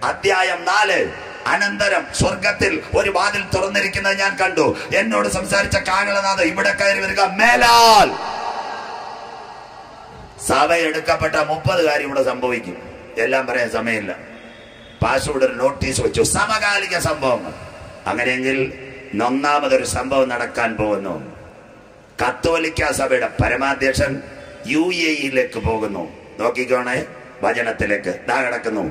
അധ്യായം നാല് അനന്തരം സ്വർഗത്തിൽ ഒരു വാതിൽ തുറന്നിരിക്കുന്നത് ഞാൻ കണ്ടു എന്നോട് സംസാരിച്ച കാകളനാഥ് ഇവിടെ കയറി വരിക മേലാൽ സഭ എടുക്കപ്പെട്ട മുപ്പത് കാര്യം ഇവിടെ സംഭവിക്കും എല്ലാം പറയാൻ സമയമില്ല പാസ്വേഡ് ഒരു നോട്ടീസ് വെച്ചു സമകാലിക സംഭവങ്ങൾ അങ്ങനെയെങ്കിൽ ഒന്നാമതൊരു സംഭവം നടക്കാൻ പോകുന്നു കത്തോലിക്ക സഭയുടെ പരമാധ്യക്ഷൻ യു എ ഇയിലേക്ക് പോകുന്നു നോക്കിക്കോണേ വചനത്തിലേക്ക് ദാ കിടക്കുന്നു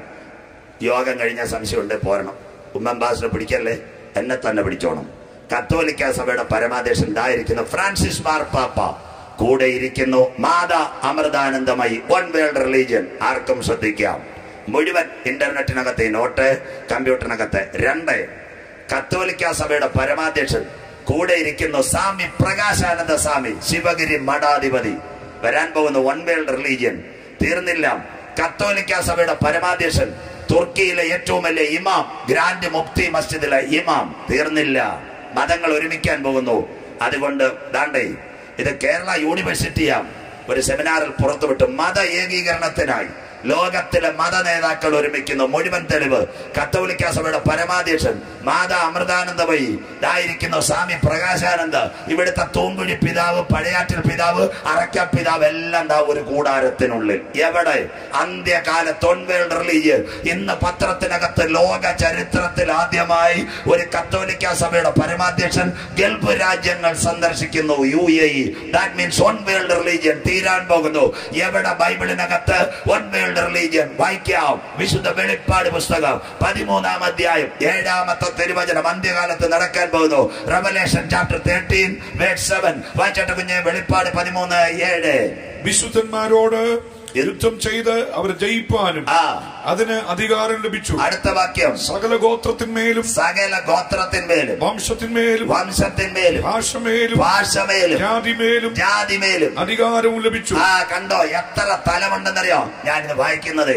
യോഗം കഴിഞ്ഞ സംശയമുണ്ട് പോരണം ഉമ്മംബാസിനെ പിടിക്കല്ലേ എന്നെ തന്നെ പിടിച്ചോണം കത്തോലിക്ക സഭയുടെ പരമാധ്യക്ഷൻ ഇതായിരിക്കുന്നു ഫ്രാൻസിസ് മാർപ്പാപ്പ കൂടെ ഇരിക്കുന്നു Mata Amritanandamayi one world religion ആർക്കും ശ്രദ്ധിക്കാം മുഴുവൻ ഇന്റർനെറ്റിനകത്തെ നോട്ട് കമ്പ്യൂട്ടറിനകത്ത് രണ്ട് കത്തോലിക്ക സഭയുടെ പരമാധ്യക്ഷൻ കൂടെ ഇരിക്കുന്നു സ്വാമി പ്രകാശാനന്ദ സ്വാമി ശിവഗിരി മഠാധിപതി വരാൻ പോകുന്ന വൺ വേൾഡ് റിലീജിയൻ തീർന്നില്ല കത്തോലിക്ക സഭയുടെ പരമാധ്യക്ഷൻ തുർക്കിയിലെ ഏറ്റവും വലിയ ഇമാം ഗ്രാൻഡ് മുക്തി മസ്ജിദിലെ ഇമാം തീർന്നില്ല മതങ്ങൾ ഒരുമിക്കാൻ പോകുന്നു അതുകൊണ്ട് ദാണ്ടേ ഇത് കേരള യൂണിവേഴ്സിറ്റിയാ ഒരു സെമിനാറിൽ പുറത്തുവിട്ടു മത ഏകീകരണത്തിനായി ലോകത്തിലെ മത നേതാക്കൾ ഒരുമിക്കുന്നു മുഴുവൻ തെളിവ് കത്തോലിക്ക സഭയുടെ പരമാധ്യക്ഷൻ മാതാ അമൃതാനന്ദമയി ഇതായിരിക്കുന്നു സ്വാമി പ്രകാശാനന്ദ ഇവിടുത്തെ തൂങ്കുഴി പിതാവ് പഴയാറ്റിൽ പിതാവ് അറക്ക പിതാവ് എല്ലാം ദാ ഒരു കൂടാരത്തിനുള്ളിൽ എവിടെ അന്ത്യകാല തൊൺവേൾഡ് റിലീജിയൻ ഇന്ന് പത്രത്തിനകത്ത് ലോക ചരിത്രത്തിൽ ആദ്യമായി ഒരു കത്തോലിക്ക സഭയുടെ പരമാധ്യക്ഷൻ ഗൾഫ് രാജ്യങ്ങൾ സന്ദർശിക്കുന്നു U A E that means one world religion തീരാൻ പോകുന്നു എവിടെ ബൈബിളിനകത്ത് വൺ വേൾഡ് റിലീജിയൻ വായിക്കാം വിശുദ്ധ വെളിപ്പാട് പുസ്തകം പതിമൂന്നാം അധ്യായം ഏഴാമത്തെ തിരുവചനം അന്ത്യകാലത്ത് നടക്കാൻ പോകുന്നു revelation chapter thirteen word seven വായിച്ചോട്ടെ കുഞ്ഞെ വെളിപ്പാട് പതിമൂന്ന് ഏഴ് വിശുദ്ധന്മാരോട് യുദ്ധം ചെയ്ത് അവർ ജയിപ്പാനും ആ അതിന് അധികാരം ലഭിച്ചു അടുത്ത വാക്യം സകല ഗോത്രത്തിന്മേലും സകല ഗോത്രത്തിന്മേലും വംശത്തിന്മേലും വംശത്തിന്മേലും ഭാഷമേലും ഭാഷമേലും ജാതിമേലും ജാതിമേലും അധികാരവും ലഭിച്ചു ആ കണ്ടോ എത്ര തലമുണ്ടെന്നറിയോ ഞാനിത് വായിക്കുന്നത്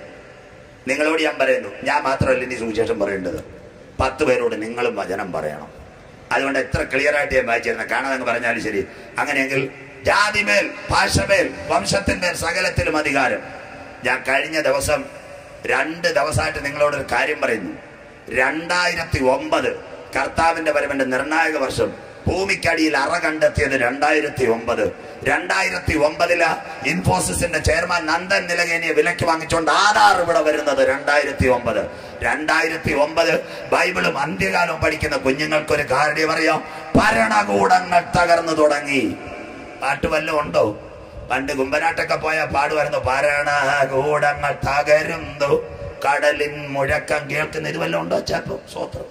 നിങ്ങളോട് ഞാൻ പറയുന്നു ഞാൻ മാത്രമല്ല ഇനി സുവിശേഷം പറയേണ്ടത് പത്ത് പേരോട് നിങ്ങളും വചനം പറയണം അതുകൊണ്ട് എത്ര ക്ലിയർ ആയിട്ട് ഞാൻ വായിച്ചിരുന്നത് കാണാതെന്ന് പറഞ്ഞാലും ശരി അങ്ങനെയെങ്കിൽ ജാതിമേൽ ഭാഷമേൽ വംശത്തിന്മേൽ സകലത്തിലും അധികാരം ഞാൻ കഴിഞ്ഞ ദിവസം രണ്ട് ദിവസമായിട്ട് നിങ്ങളോടൊരു കാര്യം പറയുന്നു രണ്ടായിരത്തി ഒമ്പത് കർത്താവിന്റെ വരവിന്റെ നിർണായക വർഷം ഭൂമിക്കടിയിൽ അറ കണ്ടെത്തിയത് രണ്ടായിരത്തി ഒമ്പത് രണ്ടായിരത്തി ഒമ്പതില് ഇൻഫോസിസിന്റെ ചെയർമാൻ നന്ദൻ നിലകേനിയെ വിലക്ക് വാങ്ങിച്ചുകൊണ്ട് ആധാർ ഇവിടെ വരുന്നത് രണ്ടായിരത്തി ഒമ്പത് രണ്ടായിരത്തി ഒമ്പത് ബൈബിളും അന്ത്യകാലവും പഠിക്കുന്ന കുഞ്ഞുങ്ങൾക്ക് ഒരു കാര്യം അറിയാം ഭരണകൂടങ്ങൾ തകർന്നു തുടങ്ങി പാട്ട് വല്ലതും ഉണ്ടോ പണ്ട് കുമ്പനാട്ടൊക്കെ പോയ പാടുമായിരുന്നു ഭരണകൂടങ്ങൾ തകരുന്നു കടലിൻ മുഴക്കം കേൾക്കുന്ന ഇത് വല്ലതും ഉണ്ടോ ചാപ്പോ സ്വത്രം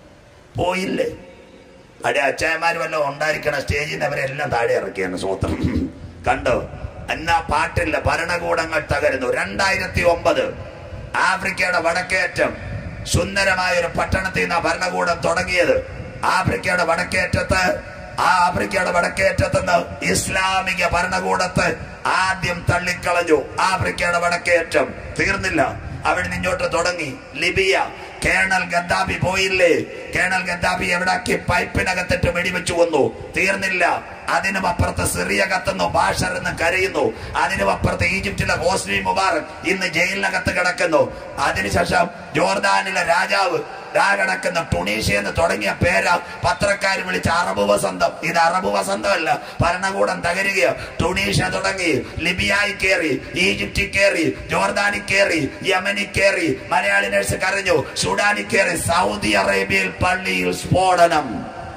പോയില്ലേ അവിടെ അച്ചായന്മാർ വല്ലതും ഉണ്ടായിരിക്കണം സ്റ്റേജിൽ നിന്ന് അവരെല്ലാം താഴെ ഇറക്കിയാണ് സ്വത്രം കണ്ടോ എന്നാ പാട്ടില്ല ഭരണകൂടങ്ങൾ തകരുന്നു രണ്ടായിരത്തി ഒമ്പത് ആഫ്രിക്കയുടെ വടക്കേറ്റം സുന്ദരമായ ഒരു പട്ടണത്തിൽ നിന്ന് ഭരണകൂടം തുടങ്ങിയത് ആഫ്രിക്കയുടെ വടക്കേറ്റത്ത് ആ ആഫ്രിക്കയുടെ വടക്കേറ്റത്ത് നിന്ന് ഇസ്ലാമിക ഭരണകൂടത്തെ ആദ്യം തള്ളിക്കളഞ്ഞു ആഫ്രിക്കയുടെ വടക്കേറ്റം തീർന്നില്ല അവിടെ നിന്നോട്ട് തുടങ്ങി ലിബിയ കേണൽ ഗദ്ദാഫി പോയില്ലേ കേണൽ ഗദ്ദാഫി എവിടാക്കി പൈപ്പിനകത്തിട്ട് വെടിവെച്ചു വന്നു തീർന്നില്ല അതിനും അപ്പുറത്ത് സിറിയ കത്തുന്നു ബാഷർ എന്ന് കരയുന്നു അതിനും അപ്പുറത്ത് ഈജിപ്തിലെ ഹോസ്നി മുബാറക് ഇന്ന് ജയിലിനകത്ത് കിടക്കുന്നു അതിനുശേഷം ജോർദാനിലെ രാജാവ് ദാ കിടക്കുന്ന ടുണീഷ്യ എന്ന് തുടങ്ങിയ പേര പത്രക്കാർ വിളിച്ച അറബ് വസന്തം ഇത് അറബ് വസന്തമല്ല ഭരണകൂടം തകരുകയോ ടുണീഷ്യ തുടങ്ങി ലിബിയായി കയറി ഈജിപ്തിൽ കയറി ജോർദാനിൽ കയറി യമനിൽ കയറി മലയാളി നഴ്സ് കരഞ്ഞു സുഡാനിൽ കയറി സൗദി അറേബ്യയിൽ പള്ളിയിൽ സ്ഫോടനം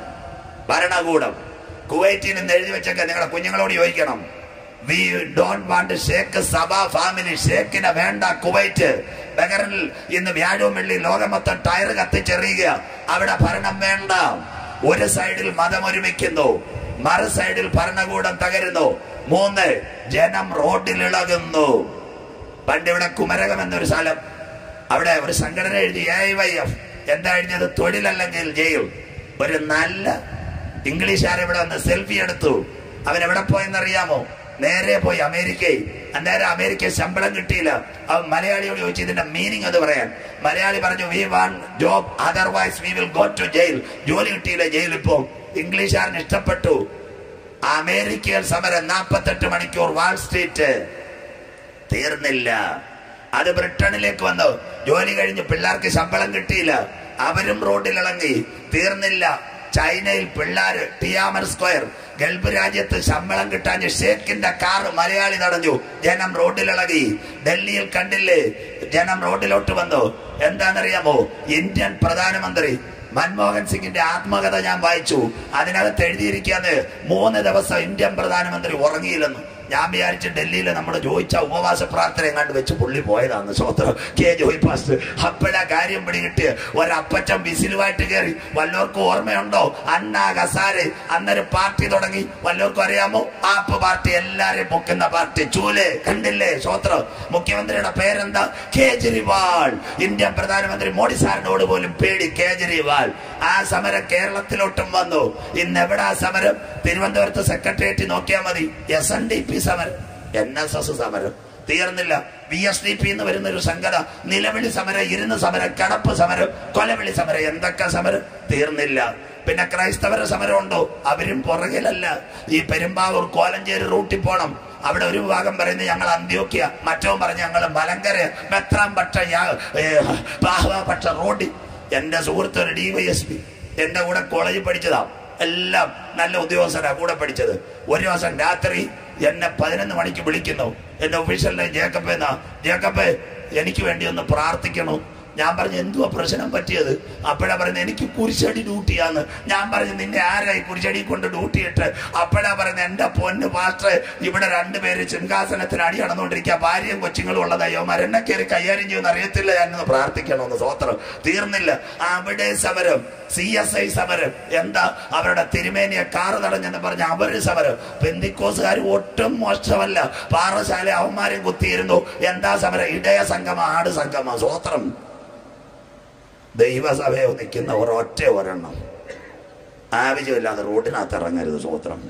ഭരണകൂടം കുവൈറ്റിൽ നിന്ന് എഴുതി വെച്ചൊക്കെ നിങ്ങളുടെ കുഞ്ഞുങ്ങളോട് ചോദിക്കണം വി ഡോണ്ട് വാണ്ട് ഷേക്ക് സഭ ഫാമിലി ഷേക്കിനെ വേണ്ട കുവൈറ്റ് ബഹറിൽ ഇന്ന് വ്യാഴവും വെള്ളി ലോകം മൊത്തം ടയർ കത്തിച്ചെറിയുക അവിടെ ഭരണം വേണ്ട ഒരു സൈഡിൽ മതം ഒരുമിക്കുന്നു മറു സൈഡിൽ ഭരണകൂടം തകരുന്നു മൂന്ന് ജനം റോഡിൽ ഇളകുന്നു പണ്ട് ഇവിടെ കുമരകം എന്നൊരു സ്ഥലം അവിടെ ഒരു സംഘടന എഴുതി എ വൈ എഫ് എന്താ എഴുതിയത് തൊഴിലല്ലെങ്കിൽ ജയിൽ ഒരു നല്ല ഇംഗ്ലീഷുകാരെ ഇവിടെ വന്ന് സെൽഫി എടുത്തു അവൻ എവിടെ പോയെന്നറിയാമോ നേരെ പോയി അമേരിക്കയിൽ അന്നേരം അമേരിക്ക ശമ്പളം കിട്ടിയില്ല അവൻ മലയാളിയോട് ചോദിച്ചു ഇതിന്റെ മീനിങ് അത് പറയാൻ മലയാളി പറഞ്ഞു we want job otherwise we will go to jail ജോലി കിട്ടിയില്ല ജയിൽ ഇപ്പോ ഇംഗ്ലീഷുകാരന് ഇഷ്ടപ്പെട്ടു അമേരിക്കയിൽ സമരം നാൽപ്പത്തെട്ട് മണിക്കൂർ വാൾ സ്ട്രീറ്റ് തീർന്നില്ല അത് ബ്രിട്ടനിലേക്ക് വന്നു ജോലി കഴിഞ്ഞ് പിള്ളേർക്ക് ശമ്പളം കിട്ടിയില്ല അവരും റോഡിലിളങ്ങി തീർന്നില്ല ചൈനയിൽ പിള്ളേര് ടിയാമർ സ്ക്വയർ ഗൾഫ് രാജ്യത്ത് ശമ്പളം കിട്ടാൻ ഷേഖിന്റെ കാറ് മലയാളി തടഞ്ഞു ജനം റോഡിലിളകി ഡൽഹിയിൽ കണ്ടില്ലേ ജനം റോഡിലോട്ട് വന്നു എന്താണെന്നറിയാമോ ഇന്ത്യൻ പ്രധാനമന്ത്രി മൻമോഹൻ സിംഗിന്റെ ആത്മകഥ ഞാൻ വായിച്ചു അതിനകത്ത് എഴുതിയിരിക്കാന്ന് മൂന്ന് ദിവസം ഇന്ത്യൻ പ്രധാനമന്ത്രി ഉറങ്ങിയില്ലെന്ന് ഞാൻ വിചാരിച്ച് ഡൽഹിയിൽ നമ്മൾ ചോദിച്ച ഉപവാസ പ്രാർത്ഥന എങ്ങാണ്ട് വെച്ച് പുള്ളി പോയതാന്ന് സ്വത്രം കെ ജോയ് പാസ്റ്റ് അപ്പഴാ കാര്യം പിടികിട്ട് ഒരപ്പച്ചൻ വിസിലുമായിട്ട് കയറി വല്ലവർക്കും ഓർമ്മയുണ്ടോ അണ്ണാ കസാരെ അന്നൊരു പാർട്ടി തുടങ്ങി വല്ലവർക്കും അറിയാമോ ആപ്പ് പാർട്ടി എല്ലാരെയും പൊക്കുന്ന പാർട്ടി ചൂല് കണ്ടില്ലേ സ്വത്രം മുഖ്യമന്ത്രിയുടെ പേരെന്താ കേജ്രിവാൾ ഇന്ത്യൻ പ്രധാനമന്ത്രി മോഡി സാറിനോട് പോലും പേടി കേജ്രിവാൾ ആ സമരം കേരളത്തിലോട്ടും വന്നു ഇന്ന് എവിടെ ആ സമരം തിരുവനന്തപുരത്ത് സെക്രട്ടേറിയറ്റ് നോക്കിയാൽ മതി എസ് എൻ ഡി പി സമരം എൻ എസ് എസ് സമരം തീർന്നില്ല വി എസ് ഡി പി എന്ന് വരുന്ന ഒരു സംഘടന നിലവിളി സമരം ഇരുന്ന് സമരം കടപ്പ് സമരം കൊലവിളി സമരം എന്തൊക്കെ സമരം തീർന്നില്ല പിന്നെ ക്രൈസ്തവര സമരം ഉണ്ടോ അവരും പുറകിലല്ല ഈ പെരുമ്പാവൂർ കോലഞ്ചേരി റൂട്ടിൽ പോണം അവിടെ ഒരു വിഭാഗം പറയുന്നത് ഞങ്ങൾ അന്ത്യോക്യ മറ്റോ പറഞ്ഞ് ഞങ്ങൾ മലങ്കര മെത്രാം പക്ഷ പക്ഷ റോഡിൽ എന്റെ സുഹൃത്ത് ഒരു ഡിവൈഎസ്പി എന്റെ കൂടെ കോളേജിൽ പഠിച്ചതാ എല്ലാം നല്ല ഉദ്യോഗസ്ഥരാ കൂടെ പഠിച്ചത് ഒരു ദിവസം രാത്രി എന്നെ പതിനൊന്ന് മണിക്ക് വിളിക്കുന്നു എന്റെ ഒഫീഷ്യലിനെ ജേക്കബ് എന്നാ ജേക്കബ് എനിക്ക് വേണ്ടി ഒന്ന് പ്രാർത്ഥിക്കണു ഞാൻ പറഞ്ഞു എന്തുവാ പ്രശ്നം പറ്റിയത് അപ്പോഴാ പറയുന്നത് എനിക്ക് കുരിശടി ഡ്യൂട്ടിയാന്ന് ഞാൻ പറഞ്ഞു നിന്നെ ആരായി കുരിശടി കൊണ്ട് ഡ്യൂട്ടി ഇട്ട് അപ്പോഴാ പറയുന്നത് എന്റെ പൊന്ന് പാസ്റ്റർ ഇവിടെ രണ്ടുപേര് സിംഹാസനത്തിന് അടി നടന്നുകൊണ്ടിരിക്കുക ഭാര്യയും കൊച്ചുങ്ങളും ഉള്ളതായോ മരെന്നെ കയറി കൈകാര്യം ചെയ്യുമെന്ന് അറിയത്തില്ല ഞാനൊന്ന് പ്രാർത്ഥിക്കണമെന്ന് സ്വത്രം തീർന്നില്ല അവിടെ സമരം സി എസ് ഐ സമരം എന്താ അവരുടെ തിരുമേനിയെ കാറ് തടഞ്ഞെന്ന് പറഞ്ഞ അവര് സമരം പെന്തിക്കോസുകാർ ഒട്ടും മോശമല്ല പാറശാല അവന്മാരും കുത്തിയിരുന്നു എന്താ സമരം ഇടയ സംഗമ ആട് സംഗമ സ്വത്രം ദൈവസഭയോ നിൽക്കുന്ന ഒരൊറ്റ ഒരെണ്ണം ആവശ്യമില്ലാതെ റോഡിനകത്ത് ഇറങ്ങരുത് സ്വത്രം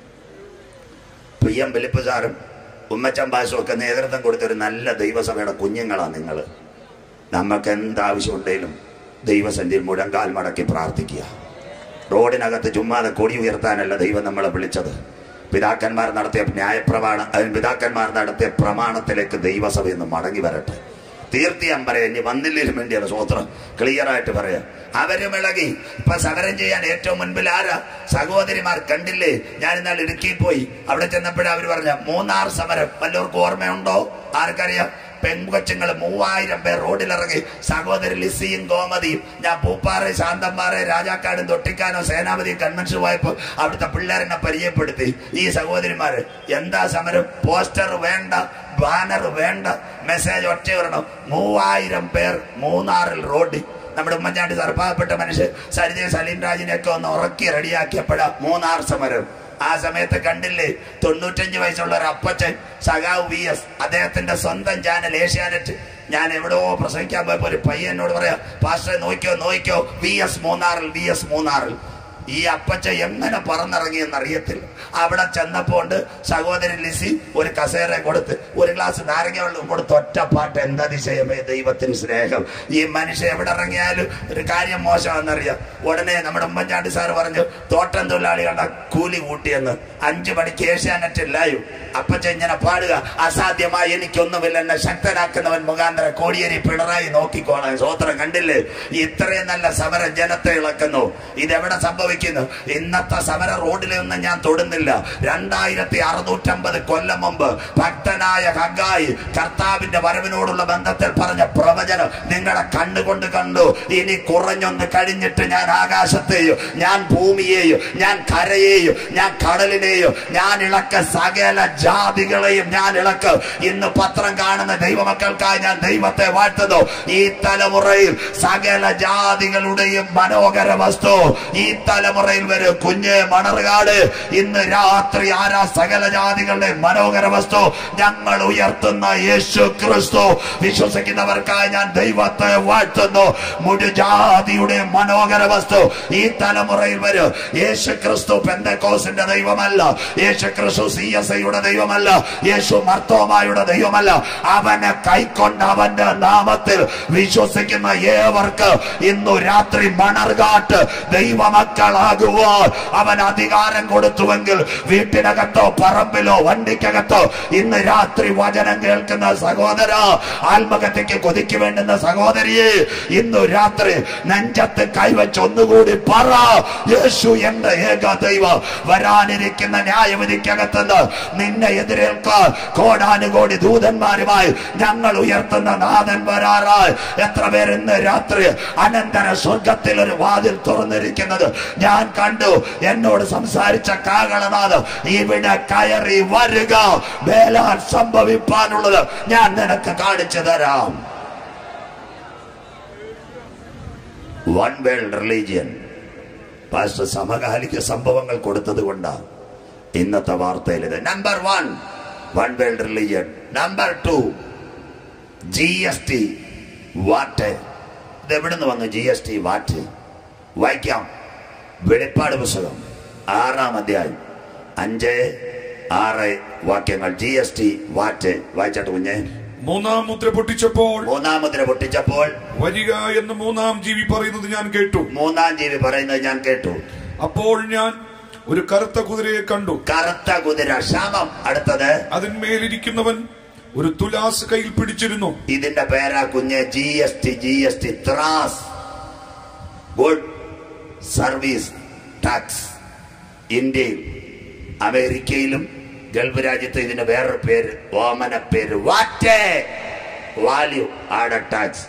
പി എം ഫിലിപ്പ് സാറും ഉമ്മച്ചൻ ബാസും ഒക്കെ നേതൃത്വം കൊടുത്തൊരു നല്ല ദൈവസഭയുടെ കുഞ്ഞുങ്ങളാണ് നിങ്ങൾ നമുക്ക് എന്താവശ്യമുണ്ടെങ്കിലും ദൈവസന്ധിയിൽ മുഴങ്കാൽ മടക്കി പ്രാർത്ഥിക്കുക റോഡിനകത്ത് ചുമ്മാതെ കൊടി ഉയർത്താനല്ല ദൈവം നമ്മളെ വിളിച്ചത് പിതാക്കന്മാർ നടത്തിയ ന്യായപ്രമാണ അതിന് പിതാക്കന്മാർ നടത്തിയ പ്രമാണത്തിലേക്ക് ദൈവസഭ ഇന്ന് മടങ്ങി വരട്ടെ തീർത്തിയാൻ പറയാം ഇനി വന്നില്ലേലും വേണ്ടിയാണ് സ്വത്രം ക്ലിയർ ആയിട്ട് പറയാം അവരും ഇളകി ഇപ്പൊ സമരം ചെയ്യാൻ ഏറ്റവും മുൻപിൽ ആരാ സഹോദരിമാർ കണ്ടില്ലേ ഞാൻ ഇന്നാൾ ഇടുക്കിയിൽ പോയി അവിടെ ചെന്നപ്പോഴാ അവർ പറഞ്ഞ മൂന്നാർ സമരം വല്ലവർക്കും ഓർമ്മയുണ്ടോ ആർക്കറിയാം പെൺകൊച്ചുങ്ങൾ മൂവായിരം പേർ റോഡിലിറങ്ങി സഹോദരി ലിസിയും ഗോമതിയും ഞാൻ പൂപ്പാറ ശാന്തമ്പാറ രാജാക്കാടും തൊട്ടിക്കാനോ സേനാപതി കൺവെൻഷൻ പോയപ്പോ അവിടുത്തെ പിള്ളേരെന്നെ പരിചയപ്പെടുത്തി ഈ സഹോദരിമാര് എന്താ സമരം പോസ്റ്റർ വേണ്ട ബാനർ വേണ്ട മെസ്സേജ് ഒറ്റ വരണം മൂവായിരം പേർ മൂന്നാറിൽ റോഡിൽ നമ്മുടെ ഉമ്മൻചാണ്ടി സാർ പാവപ്പെട്ട മനുഷ്യൻ സരിജയ സലീം രാജിനെയൊക്കെ ഒന്ന് ഉറക്കി റെഡിയാക്കിയപ്പോഴാ മൂന്നാർ സമരം ആ സമയത്ത് കണ്ടില്ലേ തൊണ്ണൂറ്റഞ്ച് വയസ്സുള്ള ഒരു അപ്പച്ചൻ സഖാവ് വി എസ് അദ്ദേഹത്തിന്റെ സ്വന്തം ചാനൽ ഏഷ്യാനെറ്റ് ഞാൻ എവിടെയോ പ്രസംഗിക്കാൻ പോയപ്പോ ഒരു പയ്യൻ എന്നോട് പറയാ പാസ്റ്ററെ നോക്കിയോ നോക്കിയോ വി എസ് മൂന്നാറിൽ വി എസ് മൂന്നാറിൽ ഈ അപ്പച്ച എങ്ങനെ പറന്നിറങ്ങിയെന്ന് അറിയത്തില്ല അവിടെ ചെന്നപ്പോ ഉണ്ട് സഹോദരി ലിസി ഒരു കസേര കൊടുത്ത് ഒരു ഗ്ലാസ് നാരങ്ങ വെള്ളം കൊടുത്ത് ഒറ്റ പാട്ട് എന്താ അതിശയമേ ദൈവത്തിന് സ്നേഹം ഈ മനുഷ്യൻ എവിടെ ഇറങ്ങിയാലും ഒരു കാര്യം മോശമാണെന്നറിയാം ഉടനെ നമ്മുടെ ഉമ്മൻചാണ്ടി സാർ പറഞ്ഞു തോട്ടം തൊഴിലാളികളുടെ കൂലി കൂട്ടിയെന്ന് അഞ്ചു മണിക്ക് ഏഷ്യാനെറ്റ് ലൈവ് അപ്പച്ച ഇങ്ങനെ പാടുക അസാധ്യമായി എനിക്കൊന്നുമില്ല എന്നെ ശക്തനാക്കുന്നവൻ മുഖാന്തര കോടിയേരി പിണറായി നോക്കിക്കോളാം സ്വോത്രം കണ്ടില്ലേ ഇത്രയും നല്ല സമരം ജനത്തെ ഇളക്കുന്നു ഇതെവിടെ സംഭവിക്കുന്നു ഇന്നത്തെ സമര റോഡിലൊന്നും ഞാൻ തൊടുന്നില്ല രണ്ടായിരത്തി അറുന്നൂറ്റമ്പത് കൊല്ലം മുമ്പ് ഭക്തനായ ഹഗായി കർത്താവിന്റെ വരവിനോടുള്ള ബന്ധത്തിൽ പറഞ്ഞ പ്രവചനം നിങ്ങളുടെ കണ്ണുകൊണ്ട് കണ്ടു ഇനി കുറഞ്ഞൊന്ന് കഴിഞ്ഞിട്ട് ഞാൻ ആകാശത്തെയും ഞാൻ ഭൂമിയെയും ഞാൻ കരയെയും ഞാൻ കടലിനെയും ഞാൻ ഇളക്ക സകല ജാതികളെയും ഞാൻ ഇളക്ക് ഇന്ന് പത്രം കാണുന്ന ദൈവമക്കൾക്കായി ഞാൻ ദൈവത്തെ വാഴ്ത്തുന്നു ഈ തലമുറയിൽ സകല ജാതികളുടെയും മനോഹര വസ്തു ഈ തലമുറയിൽ വരും കുഞ്ഞ് മണറുകാട് ഇന്ന് രാത്രി ആരാ സകല ജാതികളുടെ മനോഹര വസ്തു ഞങ്ങൾ ഉയർത്തുന്ന യേശു ക്രിസ്തു വിശ്വസിക്കുന്നവർക്കായി ഞാൻ ദൈവത്തെ വാഴ്ത്തുന്നു മുഴുജാതിയുടെ മനോഹര വസ്തു ഈ തലമുറയിൽ വരും യേശു ക്രിസ്തു പെന്തക്കോസിന്റെ ദൈവമല്ല യേശു ക്രിസ്തു സി എസ് ഐയുടെ ദൈവമല്ല യേശു മർത്തോമായുടെ ദൈവമല്ല അവനെ കൈക്കൊണ്ട് അവന്റെ നാമത്തിൽ വിശ്വസിക്കുന്ന ഏവർക്ക് ഇന്നു രാത്രി മണർകാട്ട് ദൈവമക്കളാകുവാൻ അവൻ അധികാരം കൊടുത്തുവെങ്കിൽ വീട്ടിനകത്തോ പറമ്പിലോ വണ്ടിക്കകത്തോ ഇന്ന് രാത്രി വചനം കേൾക്കുന്ന സഹോദര ആത്മകഥയ്ക്ക് കൊതിക്ക് വേണ്ടുന്ന സഹോദരിയെ ഇന്നു രാത്രി നെഞ്ചത്ത് കൈവച്ച് ഒന്നുകൂടി പറ യേശു എന്റെ ഏക ദൈവ വരാനിരിക്കുന്ന ന്യായവിധിക്കകത്തുനിന്ന് നിന്നെ എതിരേൽക്കാൻ കോടാനുകോടി ദൂതന്മാരുമായി ഞങ്ങൾ ഉയർത്തുന്ന നാഥൻ വരാറായി എത്ര പേർ ഇന്ന് രാത്രി അനന്തര സ്വർഗത്തിൽ ഒരു വാതിൽ തുറന്നിരിക്കുന്നത് ഞാൻ കണ്ടു എന്നോട് സംസാരിച്ച കാകളനാഥ് ഇവിടെ കയറി വരിക മേലാൽ സംഭവിപ്പാനുള്ളത് ഞാൻ നിനക്ക് കാണിച്ചു തരാം വൺ വേൾഡ് റിലീജിയൻ പാസ്റ്റർ സമകാലിക സംഭവങ്ങൾ കൊടുത്തത് കൊണ്ടാണ് ഇന്നത്തെ വാർത്തയിൽ ഇത് number one one world religion number two G S T what ഇത് എവിടുന്ന് വന്നു ജി എസ് ടി വാറ്റ് വായിക്കാം വെളിപ്പാട് പുസ്തകം ആറാം അധ്യായം അഞ്ച് ആറ് വാക്യങ്ങൾ ജി എസ് ടി വാറ്റ് വായിച്ചാട്ട് കുഞ്ഞെ മൂന്നാം മുദ്ര പൊട്ടിച്ചപ്പോൾ മൂന്നാം മുദ്ര പൊട്ടിച്ചപ്പോൾ വരിക എന്ന് മൂന്നാം ജീവി പറയുന്നത് ഞാൻ കേട്ടു മൂന്നാം ജീവി പറയുന്നത് ഞാൻ കേട്ടു അപ്പോൾ ഞാൻ ഒരു കറുത്ത കുതിരയെ കണ്ടു കറുത്ത കുതിര ക്ഷാമം അടുത്തത് അതിന്മേലിരിക്കുന്നവൻ ഒരു തുലാസ് കയ്യിൽ പിടിച്ചിരുന്നു ഇതിന്റെ പേരാ കുഞ്ഞ് G S T G S T ത്രാസ് ഗുഡ് സർവീസ് ടാക്സ് ഇന്ത്യയിൽ അമേരിക്കയിലും ഗൾഫ് രാജ്യത്ത് ഇതിന് വേറൊരു പേര് ഓമന പേര് വാറ്റ് വാല്യൂ ആഡ് ടാക്സ്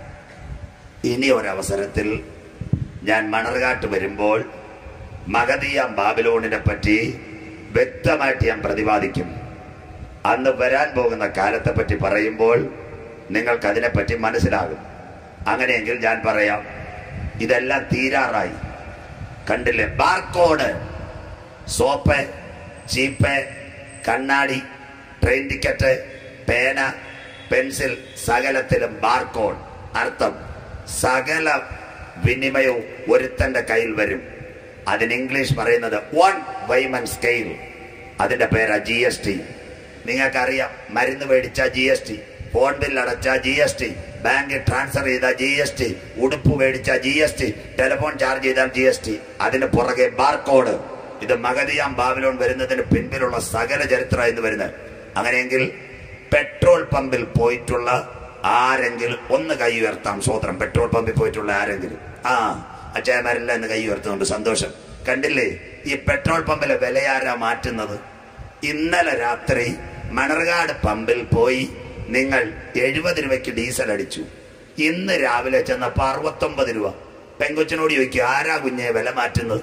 ഇനി ഒരവസരത്തിൽ ഞാൻ മണർകാട്ട് വരുമ്പോൾ മഗതിയാം ബാബിലോണിനെ പറ്റി വ്യക്തമായിട്ട് ഞാൻ പ്രതിപാദിക്കും അന്ന് വരാൻ പോകുന്ന കാലത്തെ പറ്റി പറയുമ്പോൾ നിങ്ങൾക്ക് അതിനെപ്പറ്റി മനസ്സിലാകും അങ്ങനെയെങ്കിൽ ഞാൻ പറയാം ഇതെല്ലാം തീരാറായി കണ്ടില്ലേ ബാർകോഡ് സോപ്പ് ചീപ്പ് കണ്ണാടി ട്രെയിൻ ടിക്കറ്റ് പേന പെൻസിൽ സകലത്തിലും ബാർകോഡ് അർത്ഥം സകല വിനിമയവും ഒരുത്തന്റെ കയ്യിൽ വരും അതിന് ഇംഗ്ലീഷ് പറയുന്നത് വൺ വൈമൻ സ്കെയിൽ അതിന്റെ പേരാ ജി എസ് ടി നിങ്ങൾക്കറിയാം മരുന്ന് മേടിച്ച G S T phone bill അടച്ച ജി എസ് ടി ബാങ്കിൽ ട്രാൻസ്ഫർ ചെയ്ത ജി എസ് ടി ഉടുപ്പ് മേടിച്ച G S T telephone charge ചെയ്താൽ ജി എസ് ടി അതിന് പുറകെ ബാർകോഡ് ഇത് മഗതിയാം ബാബിലോൺ വരുന്നതിന് പിൻപിലുള്ള സകല ചരിത്രം എന്ന് വരുന്നത് അങ്ങനെയെങ്കിൽ പെട്രോൾ പമ്പിൽ പോയിട്ടുള്ള ആരെങ്കിലും ഒന്ന് കൈ ഉയർത്താം സ്വോത്രം പെട്രോൾ പമ്പിൽ പോയിട്ടുള്ള ആരെങ്കിലും ആ അച്ചായമാരെല്ലാം ഇന്ന് കൈ ഉയർത്തുന്നുണ്ട് സന്തോഷം കണ്ടില്ലേ ഈ പെട്രോൾ പമ്പിലെ വിലയാരാ മാറ്റുന്നത് ഇന്നലെ രാത്രി മണർകാട് പമ്പിൽ പോയി നിങ്ങൾ എഴുപത് രൂപയ്ക്ക് ഡീസൽ അടിച്ചു ഇന്ന് രാവിലെ ചെന്നപ്പോ അറുപത്തൊമ്പത് രൂപ പെങ്കൊച്ചിനോട് ചോദിക്കും ആരാ കുഞ്ഞെ വില മാറ്റുന്നത്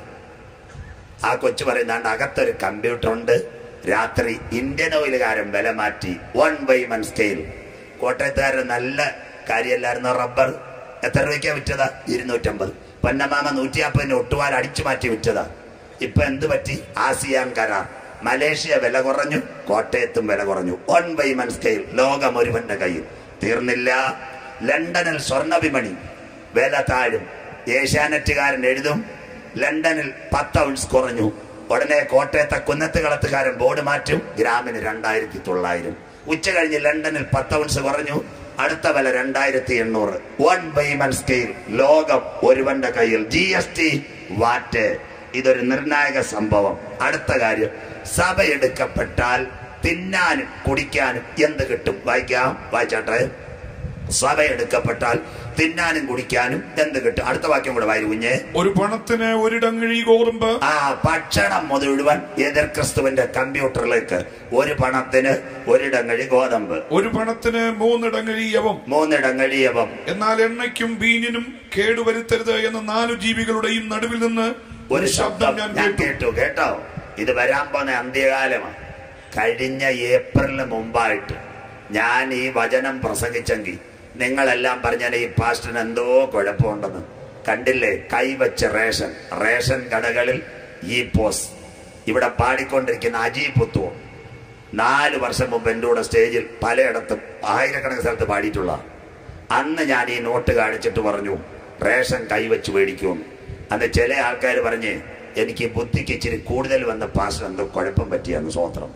ആ കൊച്ചു പറയുന്നാണ്ട് അകത്തൊരു കമ്പ്യൂട്ടർ ഉണ്ട് രാത്രി ഇന്ത്യൻ ഓയിലുകാരൻ വില മാറ്റി വൺ ബൈ മൺ സ്കെയിൽ കോട്ടയത്തുകാരൻ നല്ല കാര്യമല്ലായിരുന്നു റബ്ബർ എത്ര രൂപയ്ക്കാ വിറ്റതാ ഇരുന്നൂറ്റമ്പത് പൊന്നമാമ നൂറ്റിയാപ്പതിന് ഒട്ടുപാൽ അടിച്ചു മാറ്റി വിറ്റതാ ഇപ്പൊ എന്ത് പറ്റി ആസിയാൻ കരാർ മലേഷ്യ വില കുറഞ്ഞു കോട്ടയത്തും വില കുറഞ്ഞു വൺ ബൈ മൺ സ്കെയിൽ ലോകം ഒരുവന്റെ കയ്യിൽ തീർന്നില്ല ലണ്ടനിൽ സ്വർണ്ണ വിപണി വില താഴും ഏഷ്യാനെറ്റുകാരൻ എഴുതും ലണ്ടനിൽ പത്ത് ഔൺസ് കുറഞ്ഞു ഉടനെ കോട്ടയത്തെ കുന്നത്ത് കളത്തുകാരൻ ബോർഡ് മാറ്റും ഗ്രാമിന് രണ്ടായിരത്തി തൊള്ളായിരം ഉച്ച കഴിഞ്ഞ് ലണ്ടനിൽ പത്ത് ഔൺസ് കുറഞ്ഞു അടുത്ത വില രണ്ടായിരത്തി എണ്ണൂറ് വൺ ബൈമൻ സ്കെയിൽ ലോകം ഒരുവന്റെ കയ്യിൽ ജി എസ് ടി വാറ്റ് ഇതൊരു നിർണായക സംഭവം അടുത്ത കാര്യം സഭ എടുക്കപ്പെട്ടാൽ തിന്നാനും കുടിക്കാനും എന്ത് കിട്ടും വായിക്കാം വായിച്ചാട്ടെ സഭ എടുക്കപ്പെട്ടാൽ തിന്നാനും കുടിക്കാനും എന്ത് കിട്ടും അടുത്ത വാക്യം കൂടെ വായി കുഞ്ഞേ ഒരു പണത്തിന് ഒരിടങ്ങഴി ഗോതമ്പ് ആ ഭക്ഷണം മുഴുവൻ എതിർ ക്രിസ്തുവിന്റെ കമ്പ്യൂട്ടറിലേക്ക് ഒരു പണത്തിന് ഒരിടങ്ങഴി ഗോതമ്പ് ഒരു പണത്തിന് മൂന്നിടങ്ങഴി യവം മൂന്നിടങ്ങഴിയവം എന്നാൽ എണ്ണയ്ക്കും വീഞ്ഞിനും കേടുവരുത്തരുത് എന്ന നാലു ജീവികളുടെയും നടുവിൽ നിന്ന് ഒരു ശബ്ദം ഞാൻ കേട്ടു കേട്ടോ ഇത് വരാൻ പോന്ന അന്ത്യകാലമാണ് കഴിഞ്ഞ ഏപ്രിലിന് മുമ്പായിട്ട് ഞാൻ ഈ വചനം പ്രസംഗിച്ചെങ്കിൽ നിങ്ങളെല്ലാം പറഞ്ഞാൽ ഈ പാസ്റ്റിന് എന്തോ കുഴപ്പമുണ്ടെന്ന് കണ്ടില്ലേ കൈവച്ച റേഷൻ റേഷൻ കടകളിൽ ഈ പോസ് ഇവിടെ പാടിക്കൊണ്ടിരിക്കുന്ന അജി പുത്തുവോ നാല് വർഷം മുമ്പ് എൻ്റെ കൂടെ സ്റ്റേജിൽ പലയിടത്തും ആയിരക്കണക്കിന് സ്ഥലത്ത് പാടിയിട്ടുള്ള അന്ന് ഞാൻ ഈ നോട്ട് കാണിച്ചിട്ട് പറഞ്ഞു റേഷൻ കൈവച്ച് മേടിക്കുമെന്ന് അന്ന് ചില ആൾക്കാർ പറഞ്ഞ് എനിക്ക് ബുദ്ധിക്ക് ഇച്ചിരി കൂടുതൽ വന്ന പാസ്റ്റർ എന്തോ കുഴപ്പം പറ്റിയെന്ന് സ്വോത്രം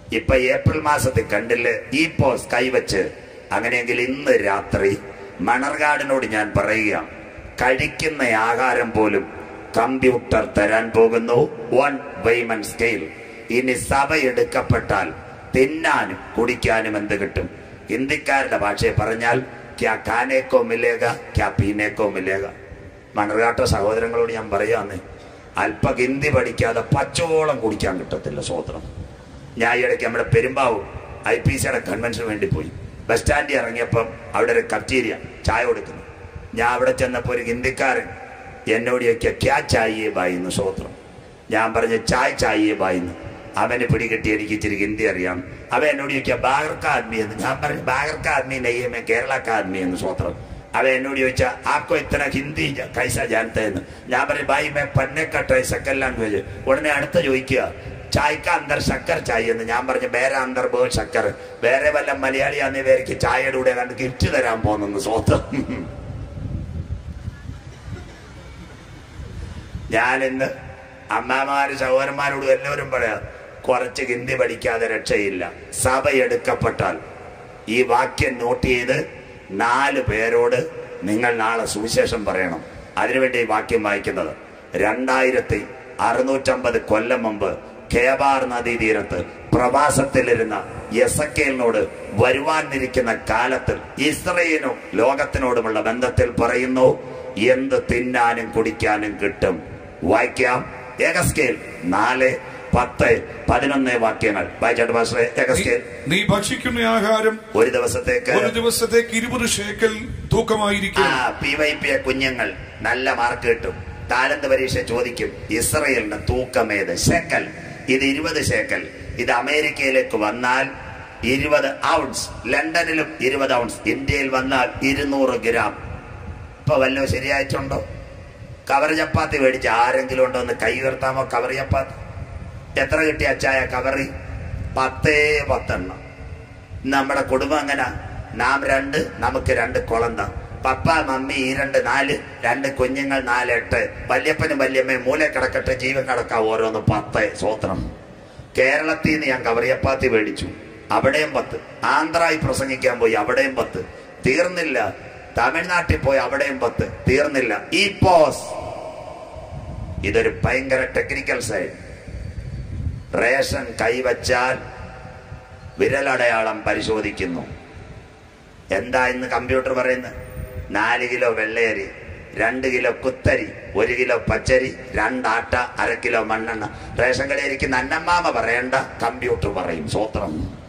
ഇപ്പൊ ഏപ്രിൽ മാസത്തിൽ കണ്ടില്ലേ ഈ പോസ് കൈവച്ച് അങ്ങനെയെങ്കിൽ ഇന്ന് രാത്രി മണർകാടിനോട് ഞാൻ പറയുക കഴിക്കുന്ന ആഹാരം പോലും കമ്പ്യൂട്ടർ തരാൻ പോകുന്നു വൺ വൈമൺ സ്കെയിൽ ഇനി സഭ എടുക്കപ്പെട്ടാൽ തിന്നാനും കുടിക്കാനും എന്ത് കിട്ടും ഹിന്ദിക്കാരുടെ ഭാഷയെ പറഞ്ഞാൽ ക്യാ കാനേക്കോ മിലേക ക്യാ പീനേക്കോ മിലേക മണർകാട്ട സഹോദരങ്ങളോട് ഞാൻ പറയാന്ന് അല്പ ഹിന്ദി പഠിക്കാതെ പച്ചോളം കുടിക്കാൻ കിട്ടത്തില്ല സ്വോത്രം ഞാൻ ഈ ഇടയ്ക്ക് നമ്മുടെ പെരുമ്പാവൂർ ഐ പി സിയുടെ കൺവെൻഷന് വേണ്ടി പോയി ബസ് സ്റ്റാൻഡിൽ ഇറങ്ങിയപ്പം അവിടെ ഒരു കഫ്റ്റീരിയ ചായ കൊടുക്കുന്നു ഞാൻ അവിടെ ചെന്നപ്പോൾ ഒരു ഹിന്ദിക്കാരൻ എന്നോട് ചോദിക്കുക ക്യാ ചായയെ ബായിന്ന് സ്വോത്രം ഞാൻ പറഞ്ഞു ചായ് ചായയെ ബായിന്ന് അവന് പിടികിട്ടി എനിക്ക് ഇച്ചിരി ഹിന്ദി അറിയാം അവൻ എന്നോട് ചോദിക്കുക ബാഗർക്ക ആദ്മി എന്ന് ഞാൻ പറഞ്ഞു ബാഗർക്ക ആദ്മി നെയ്യമേ കേരളക്ക ആദ്മി എന്ന് സ്വോത്രം അവൻ എന്നോട് ചോദിച്ചാൽ ആക്കോ ഇത്ര ഹിന്ദി ജ- കൈസ ജാനത്തെ എന്ന് ഞാൻ പറഞ്ഞു ബായി മേ പന്നക്കട്ടെ സെക്കൻഡ് ലാംഗ്വേജ് ഉടനെ അടുത്ത ചോദിക്കുക ചായക്ക അന്തർ ശക്കർ ചായ എന്ന് ഞാൻ പറഞ്ഞു വേറെ അന്തർ ബോ ശക്കർ വേറെ വല്ല മലയാളിയാന്ന് പേർക്ക് ചായയുടെ കൂടെ കണ്ട് ഗിഫ്റ്റ് തരാൻ പോകുന്നു സ്വന്തം ഞാനിന്ന് അമ്മമാര് സഹോദരന്മാരോടും എല്ലാവരും പറയാം കുറച്ച് ഹിന്ദി പഠിക്കാതെ രക്ഷയില്ല സഭ എടുക്കപ്പെട്ടാൽ ഈ വാക്യം നോട്ട് ചെയ്ത് നാല് പേരോട് നിങ്ങൾ നാളെ സുവിശേഷം പറയണം അതിനുവേണ്ടി ഈ വാക്യം വായിക്കുന്നത് രണ്ടായിരത്തി അറുന്നൂറ്റമ്പത് കൊല്ലം മുമ്പ് കേബാർ നദീതീരത്ത് പ്രവാസത്തിലിരുന്ന യസക്കേലിനോട് വരുവാനിരിക്കുന്ന കാലത്തിൽ ഇസ്രയേലിനും ലോകത്തിനോടുമുള്ള ബന്ധത്തിൽ പറയുന്നു എന്ത് തിന്നാനും കുടിക്കാനും കിട്ടും വായിക്കാം ഏകസ്കേൽ നാല് പത്ത് പതിനൊന്ന് വാക്യങ്ങൾ വായിച്ചാട്ട് പാസ്റ്ററെ ഏകസ്കേൽ നീ ഭക്ഷിക്കുന്ന ആഹാരം ഒരു ദിവസത്തേക്ക് ഒരു ദിവസത്തേക്ക് ഇരുപത് ഷേക്കൽ തൂക്കമായിരിക്കും ആ പി വൈ പി കുഞ്ഞുങ്ങൾ നല്ല മാർക്ക് കിട്ടും താലന്ത് പരീക്ഷ ചോദിക്കും ഇസ്രയേലിന് തൂക്കമേത് ഷേക്കൽ ഇത് ഇരുപത് ഷേക്കൽ ഇത് അമേരിക്കയിലേക്ക് വന്നാൽ ഇരുപത് ഔൺസ് ലണ്ടനിലും ഇരുപത് ഔൺസ് ഇന്ത്യയിൽ വന്നാൽ ഇരുന്നൂറ് ഗ്രാം ഇപ്പൊ വല്ലതും ശരിയായിട്ടുണ്ടോ കവർ ചപ്പാത്തി മേടിച്ച് ആരെങ്കിലും ഉണ്ടോ ഒന്ന് കൈ ഉയർത്താമോ കവർ ചപ്പാത്തി എത്ര കിട്ടിയ അച്ചായ കവറി പത്തേ പത്തെണ്ണം നമ്മുടെ കുടുംബം അങ്ങനെ നാം രണ്ട് നമുക്ക് രണ്ട് കുളന്ത പപ്പ മമ്മി ഈ രണ്ട് നാല് രണ്ട് കുഞ്ഞുങ്ങൾ നാല് എട്ട് വല്യപ്പനും വല്യമ്മയും മൂല കിടക്കട്ടെ ജീവൻ കിടക്കാം ഓരോന്ന് പത്ത് സ്വോത്രം കേരളത്തിൽ നിന്ന് ഞാൻ കവറിയപ്പാത്തി മേടിച്ചു അവിടെയും പത്ത് ആന്ധ്രായി പ്രസംഗിക്കാൻ പോയി അവിടെയും പത്ത് തീർന്നില്ല തമിഴ്നാട്ടിൽ പോയി അവിടെയും പത്ത് തീർന്നില്ല ഈ പോസ് ഇതൊരു ഭയങ്കര ടെക്നിക്കൽ സൈഡ് റേഷൻ കൈവച്ചാൽ വിരലടയാളം പരിശോധിക്കുന്നു എന്താ ഇന്ന് കമ്പ്യൂട്ടർ പറയുന്നത് നാല് കിലോ വെള്ളയരി രണ്ട് കിലോ കുത്തരി ഒരു കിലോ പച്ചരി രണ്ടാട്ട അര കിലോ മണ്ണെണ്ണ റേഷൻ കടയിൽ ഇരിക്കുന്ന അന്നമ്മാമ പറയണ്ട കമ്പ്യൂട്ടർ പറയും സ്വോത്രം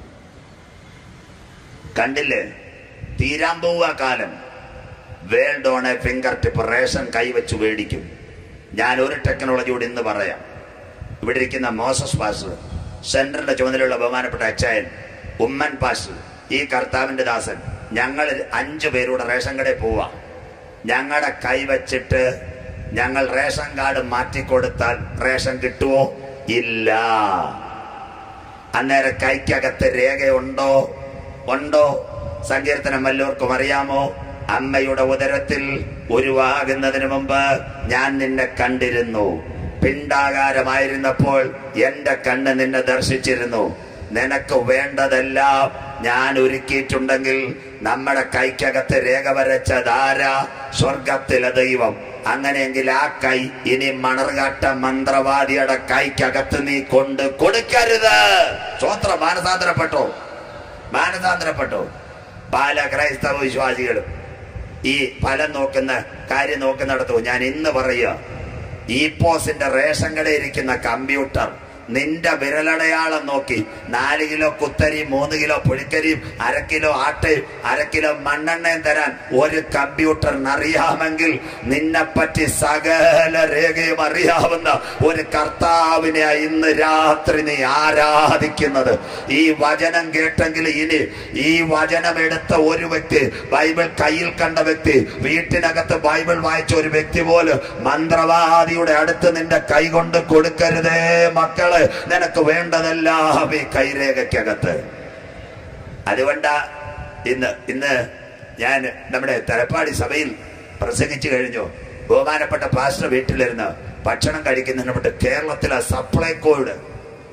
കണ്ടില്ലേ തീരാൻ പോവുക കാലം world on a finger tip ration കൈവച്ച് മേടിക്കും ഞാൻ ഒരു ടെക്നോളജിയോട് ഇന്ന് പറയാം ഇവിടെ ഇരിക്കുന്ന മോസസ് പാസ്റ്റർ സെൻട്രലിന്റെ ചുമതലയുള്ള ബഹുമാനപ്പെട്ട അച്ചായൻ ഉമ്മൻ പാസ്റ്റർ ഈ കർത്താവിന്റെ ദാസൻ ഞങ്ങൾ അഞ്ചു പേരൂടെ റേഷൻ കടയിൽ പോവാ ഞങ്ങളുടെ കൈ വച്ചിട്ട് ഞങ്ങൾ റേഷൻ കാർഡ് മാറ്റിക്കൊടുത്താൽ റേഷൻ കിട്ടുമോ ഇല്ല അന്നേരം കൈക്കകത്ത് രേഖയുണ്ടോ ഉണ്ടോ സങ്കീർത്തനം വല്ലവർക്കും അറിയാമോ അമ്മയുടെ ഉദരത്തിൽ ഉരുവാകുന്നതിന് മുമ്പ് ഞാൻ നിന്നെ കണ്ടിരുന്നു പിണ്ടാകാരമായിരുന്നപ്പോൾ എന്റെ കണ്ണ് നിന്നെ ദർശിച്ചിരുന്നു നിനക്ക് വേണ്ടതെല്ലാം ഞാൻ ഒരുക്കിയിട്ടുണ്ടെങ്കിൽ നമ്മുടെ കൈക്കകത്ത് രേഖ വരച്ചതാരാ സ്വർഗത്തിലെ ദൈവം അങ്ങനെയെങ്കിൽ ആ കൈ ഇനി മണർകാട്ട മന്ത്രവാദിയുടെ കൈക്കകത്ത് നീ കൊണ്ട് കൊടുക്കരുത് സ്വോത്രം മാനസാന്തരപ്പെട്ടോ മാനസാന്തരപ്പെട്ടോ പല ക്രൈസ്തവ വിശ്വാസികളും ഈ ഫലം നോക്കുന്ന കാര്യം നോക്കുന്നിടത്തു ഞാൻ ഇന്ന് പറയുക ഈ പോസിന്റെ റേഷൻ കടയിൽ ഇരിക്കുന്ന കമ്പ്യൂട്ടർ നിന്റെ വിരലടയാളം നോക്കി നാല് കിലോ കുത്തരിയും മൂന്ന് കിലോ പുഴുക്കരിയും അര കിലോ ആട്ടയും അര കിലോ മണ്ണെണ്ണയും തരാൻ ഒരു കമ്പ്യൂട്ടറിന് അറിയാമെങ്കിൽ നിന്നെപ്പറ്റി സകല രേഖയും അറിയാവുന്ന ഒരു കർത്താവിനെ ഇന്ന് രാത്രി നീ ആരാധിക്കുന്നത് ഈ വചനം കേട്ടെങ്കിൽ ഇനി ഈ വചനം എടുത്ത ഒരു വ്യക്തി ബൈബിൾ കയ്യിൽ കണ്ട വ്യക്തി വീട്ടിനകത്ത് ബൈബിൾ വായിച്ച ഒരു വ്യക്തി പോലും മന്ത്രവാദിയുടെ അടുത്ത് നിന്റെ കൈ കൊണ്ട് കൊടുക്കരുതേ മക്കള് നിനക്ക് വേണ്ടതെല്ലാം ഈ കൈരേഖയ്ക്കകത്ത് അതുകൊണ്ടാ ഇന്ന് ഇന്ന് ഞാൻ നമ്മുടെ തലപ്പാടി സഭയിൽ പ്രസംഗിച്ചു കഴിഞ്ഞു ബഹുമാനപ്പെട്ട പാസ്റ്റർ വീട്ടിലിരുന്ന് ഭക്ഷണം കഴിക്കുന്നതിന് വേണ്ടി കേരളത്തിലെ സപ്ലൈകോയുടെ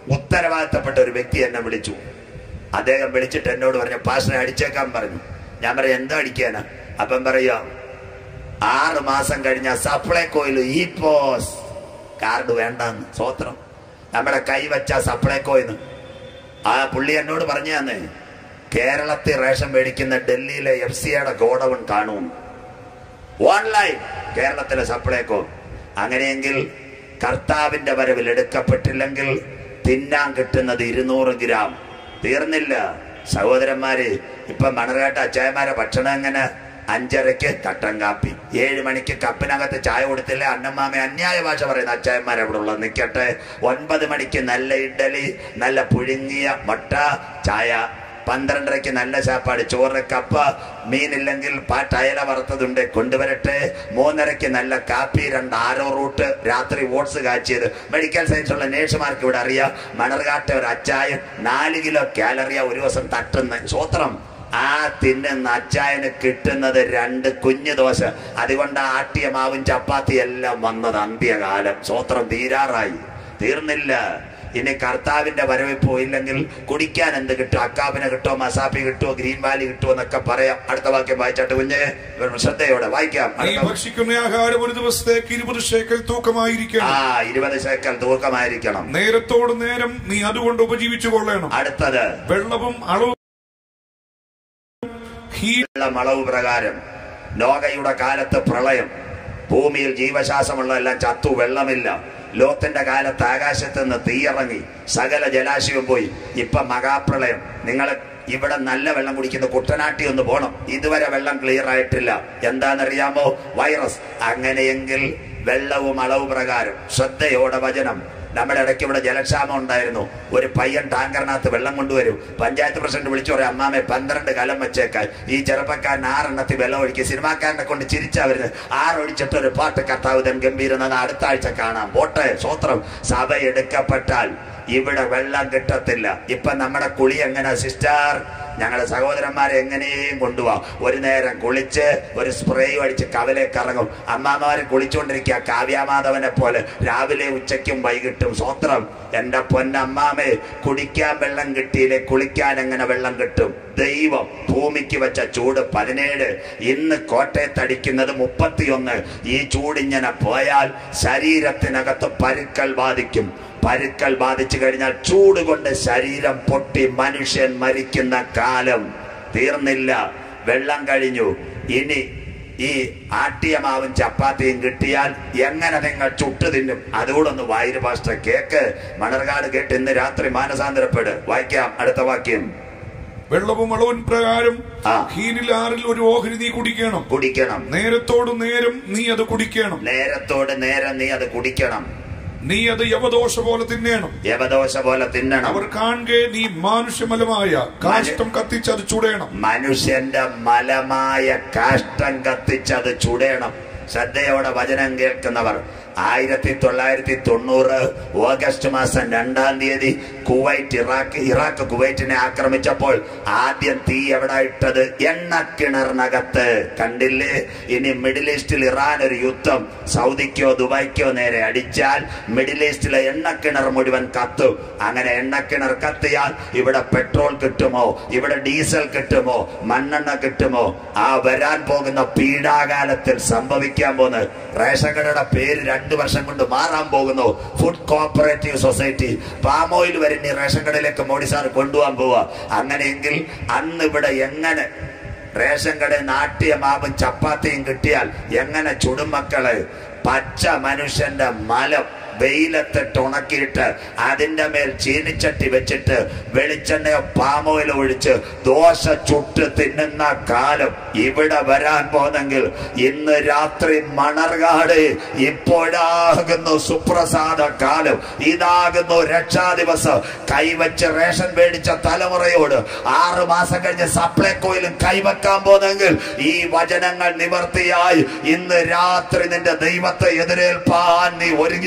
ഉത്തരവാദിത്തപ്പെട്ട ഒരു വ്യക്തി എന്നെ വിളിച്ചു അദ്ദേഹം വിളിച്ചിട്ട് എന്നോട് പറഞ്ഞു പാസ്റ്ററെ അടിച്ചേക്കാൻ പറഞ്ഞു ഞാൻ പറയാം എന്താ അടിക്കാനാ അപ്പം പറയാ ആറ് മാസം കഴിഞ്ഞ സപ്ലൈകോയിൽ ഈ പോസ് കാർഡ് വേണ്ടെന്ന് സ്വോത്രം നമ്മുടെ കൈവച്ച സപ്ലൈകോയിന്ന് ആ പുള്ളി എന്നോട് പറഞ്ഞു തന്നെ കേരളത്തിൽ റേഷൻ മേടിക്കുന്ന ഡൽഹിയിലെ എഫ് സിയുടെ ഗോഡവൺ കാണും ഓൺലൈൻ കേരളത്തിലെ സപ്ലൈകോ അങ്ങനെയെങ്കിൽ കർത്താവിന്റെ വരവിൽ എടുക്കപ്പെട്ടില്ലെങ്കിൽ തിന്നാൻ കിട്ടുന്നത് ഇരുന്നൂറ് ഗ്രാം തീർന്നില്ല സഹോദരന്മാര് ഇപ്പൊ മണർകാട്ട അച്ചായമാരെ ഭക്ഷണം എങ്ങനെ അഞ്ചരയ്ക്ക് കട്ടൻ കാപ്പി ഏഴ് മണിക്ക് കപ്പിനകത്ത് ചായ കൊടുത്തില്ല അന്നമ്മാമ അന്യായ ഭാഷ പറയുന്ന അച്ചായന്മാർ അവിടെ ഉള്ളത് നിൽക്കട്ടെ ഒൻപത് മണിക്ക് നല്ല ഇഡ്ഡലി നല്ല പുഴുങ്ങിയ മുട്ട ചായ പന്ത്രണ്ടരയ്ക്ക് നല്ല ചാപ്പാട് ചോറ് കപ്പ മീനില്ലെങ്കിൽ പാട്ടയല വറുത്തതുണ്ട് കൊണ്ടുവരട്ടെ മൂന്നരയ്ക്ക് നല്ല കാപ്പി രണ്ട് ആരോ റൂട്ട് രാത്രി ഓട്സ് കാച്ചിയത് മെഡിക്കൽ സയൻസ് ഉള്ള നേഴ്സുമാർക്ക് ഇവിടെ അറിയാം മണർകാട്ട ഒരു അച്ചായൻ നാല് കിലോ കാലറിയ ഒരു ദിവസം തട്ടുന്ന സ്വോത്രം ആ തിന്നുന്ന അച്ചായന് കിട്ടുന്നത് രണ്ട് കുഞ്ഞു ദോശ അതുകൊണ്ട് ആട്ടിയ മാവും ചപ്പാത്തി എല്ലാം വന്നത് അന്ത്യകാലം സ്വോത്രം തീരാറായി തീർന്നില്ല ഇനി കർത്താവിന്റെ വരവിൽ പോയില്ലെങ്കിൽ കുടിക്കാൻ എന്ത് കിട്ടും അക്കാബിനെ കിട്ടുമോ മസാപ്പി കിട്ടുമോ ഗ്രീൻ വാലി കിട്ടുമോ എന്നൊക്കെ പറയാം അടുത്ത വാക്യം വായിച്ചാട്ട് കുഞ്ഞ് ശ്രദ്ധയോടെ വായിക്കാം നീ അടുത്ത- ഭക്ഷിക്കുന്ന ആഹാരം ഒരു ദിവസത്തേക്ക് ഇരുപത് ശേക്കൽ ആ തൂക്കമായിരിക്കണം ഇരുപത് ശേക്കൽ തൂക്കമായിരിക്കണം നേരത്തോട് നേരം നീ അതുകൊണ്ട് ഉപജീവിച്ചു കൊള്ളണം അടുത്തത് വെള്ളവും അളവും ഹീ വെള്ളം അളവ് പ്രകാരം നോകയുടെ കാലത്ത് പ്രളയം ഭൂമിയിൽ ജീവശ്വാസമുള്ള എല്ലാം ചത്തു വെള്ളമില്ല ലോത്തിന്റെ കാലത്ത് ആകാശത്ത് നിന്ന് തീയിറങ്ങി സകല ജലാശയവും പോയി ഇപ്പൊ മഹാപ്രളയം നിങ്ങൾ ഇവിടെ നല്ല വെള്ളം കുടിക്കുന്ന കുട്ടനാട്ടി ഒന്ന് പോണം ഇതുവരെ വെള്ളം ക്ലിയർ ആയിട്ടില്ല എന്താണെന്നറിയാമോ വൈറസ് അങ്ങനെയെങ്കിൽ വെള്ളവും അളവ് പ്രകാരം ശ്രദ്ധയോടെ വചനം നമ്മുടെ ഇടയ്ക്ക് ഇവിടെ ജലക്ഷാമം ഉണ്ടായിരുന്നു ഒരു പയ്യൻ ടാങ്കറിനകത്ത് വെള്ളം കൊണ്ടുവരും പഞ്ചായത്ത് പ്രസിഡന്റ് വിളിച്ചു പറയും അമ്മാമെ പന്ത്രണ്ട് കലം വെച്ചേക്കാൻ ഈ ചെറുപ്പക്കാരൻ ആറെണ്ണത്തിൽ വെള്ളം ഒഴിക്കും സിനിമാക്കാരനെ കൊണ്ട് ചിരിച്ചാ വരുന്നത് ആറൊഴിച്ചിട്ട് ഒരു പാട്ട് കർത്താവ് തൻ ഗംഭീരം അടുത്ത ആഴ്ച കാണാം പോട്ടെ സ്വോത്രം സഭ എടുക്കപ്പെട്ടാൽ ഇവിടെ വെള്ളം കിട്ടത്തില്ല ഇപ്പൊ നമ്മുടെ കുളി എങ്ങനെ സിസ്റ്റർ ഞങ്ങളുടെ സഹോദരന്മാരെ എങ്ങനെയും കൊണ്ടുപോവാ ഒരു നേരം കുളിച്ച് ഒരു സ്പ്രേ അടിച്ച് കവലേക്ക് ഇറങ്ങും അമ്മാമാര് കുളിച്ചുകൊണ്ടിരിക്കുക കാവ്യാമാധവനെ പോലെ രാവിലെ ഉച്ചയ്ക്കും വൈകിട്ടും സ്വോത്രം എന്റെ പൊന്നമ്മാമേ കുടിക്കാൻ വെള്ളം കിട്ടിയില്ലേ കുളിക്കാൻ എങ്ങനെ വെള്ളം കിട്ടും ദൈവം ഭൂമിക്ക് വെച്ച ചൂട് പതിനേഴ് ഇന്ന് കോട്ടയത്തടിക്കുന്നത് മുപ്പത്തിയൊന്ന് ഈ ചൂടിങ്ങനെ പോയാൽ ശരീരത്തിനകത്ത് പരുക്കൾ ബാധിക്കും പരുക്കൾ ബാധിച്ചു കഴിഞ്ഞാൽ ചൂട് കൊണ്ട് ശരീരം പൊട്ടി മനുഷ്യൻ മരിക്കുന്ന കാലം തീർന്നില്ല വെള്ളം കഴിഞ്ഞു ഇനി ഈ ആട്ടിയ മാവും ചപ്പാത്തിയും കിട്ടിയാൽ എങ്ങനെ നിങ്ങൾ ചുട്ടു തിന്നും അതുകൂടൊന്ന് വായിര് പാസ്റ്റർ കേക്ക് മണർകാട് കേട്ട് ഇന്ന് രാത്രി മാനസാന്തരപ്പെട് വായിക്കാം അടുത്ത വാക്യം വെള്ളവും അളവും പ്രകാരം ആ. ഹീനിൽ ആറിൽ ഒരു ഓഹരി നീ കുടിക്കണം കുടിക്കണം നേരത്തോട് നേരം നീ അത് കുടിക്കണം നേരത്തോട് നേരം നീ അത് കുടിക്കണം നീ അത് യവദോഷ പോലെ തിന്നേണം യവദോശ പോലെ തിന്നണം അവർ കാണുകെ നീ മാനുഷ്യമലമായ കാഷ്ടം കത്തിച്ച് അത് ചുടേണം മനുഷ്യന്റെ മലമായ കാഷ്ടം കത്തിച്ചത് ചുടേണം ശ്രദ്ധയോടെ വചനം കേൾക്കുന്നവർ ആയിരത്തി തൊള്ളായിരത്തി തൊണ്ണൂറ് ഓഗസ്റ്റ് മാസം രണ്ടാം തീയതി കുവൈറ്റ് ഇറാഖ് ഇറാഖ് കുവൈറ്റിനെ ആക്രമിച്ചപ്പോൾ ആദ്യം തീ എവിടെ ഇട്ടത് എണ്ണക്കിണറിനകത്ത് കണ്ടില്ലേ ഇനി മിഡിൽ ഈസ്റ്റിൽ ഇറാൻ ഒരു യുദ്ധം സൗദിക്കോ ദുബായ്ക്കോ നേരെ അടിച്ചാൽ മിഡിൽ ഈസ്റ്റിലെ എണ്ണക്കിണർ മുഴുവൻ കത്തും അങ്ങനെ എണ്ണക്കിണർ കത്തിയാൽ ഇവിടെ പെട്രോൾ കിട്ടുമോ ഇവിടെ ഡീസൽ കിട്ടുമോ മണ്ണെണ്ണ കിട്ടുമോ ആ വരാൻ പോകുന്ന പീഡാകാലത്തിൽ സംഭവിക്കാൻ പോകുന്നത് റേഷൻ കടയുടെ പേര് രണ്ടു വർഷം കൊണ്ട് മാറാൻ പോകുന്നു ഫുഡ് കോപ്പറേറ്റീവ് സൊസൈറ്റി പാമോയിൽ വരെ ഇനി റേഷൻ കടയിലേക്ക് മോഡി സാർ കൊണ്ടുപോകാൻ പോവുക അങ്ങനെയെങ്കിൽ അന്ന് ഇവിടെ എങ്ങനെ റേഷൻ കടയിൽ നാട്ടിയ മാവും ചപ്പാത്തിയും കിട്ടിയാൽ എങ്ങനെ ചുടുമക്കള് പച്ച മനുഷ്യന്റെ മലം വെയിലത്തിട്ട് ഉണക്കിയിട്ട് അതിന്റെ മേൽ ചീനിച്ചട്ടി വെച്ചിട്ട് വെളിച്ചെണ്ണയോ പാമോയിലോ ഒഴിച്ച് ദോശ ചുട്ട് തിന്നുന്ന കാലം ഇവിടെ വരാൻ പോന്നെങ്കിൽ ഇന്ന് രാത്രി മണർകാട് ഇപ്പോഴാകുന്നു സുപ്രസാദ കാലം ഇതാകുന്നു രക്ഷാ ദിവസം കൈവച്ച് റേഷൻ മേടിച്ച തലമുറയോട് ആറ് മാസം കഴിഞ്ഞ് സപ്ലൈകോയിലും കൈവെക്കാൻ പോന്നെങ്കിൽ ഈ വചനങ്ങൾ നിവർത്തിയായി ഇന്ന് രാത്രി നിന്റെ ദൈവത്തെ എതിരേൽപ്പാൻ നീ ഒരുങ്ങിക്കൊള്ളുക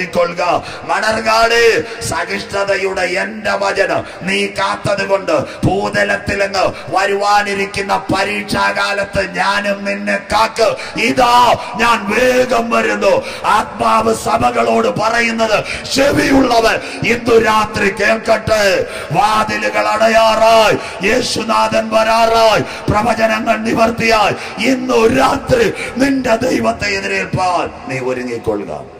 കേൾക്ക മണർകാട് സഹിഷ്ണുതയുടെ എന്റെ വചനം നീ കാത്തത് കൊണ്ട് ഭൂതലത്തിൽ നിന്ന് വരുവാനിരിക്കുന്ന പരീക്ഷാകാലത്ത് ഞാനും നിന്നെ കാക്ക് ഇതാ ഞാൻ വേഗം വരുന്നു ആത്മാവ് സഭകളോട് പറയുന്നത് ചെവിയുള്ളവൻ ഇന്നു രാത്രി കേൾക്കട്ടെ വാതിലുകൾ അടയാറായി യേശുനാഥൻ വരാറായി പ്രവചനങ്ങൾ നിവർത്തിയായി ഇന്നു രാത്രി നിന്റെ ദൈവത്തെ എതിരേൽപ്പാൻ നീ ഒരുങ്ങിക്കൊള്ളുക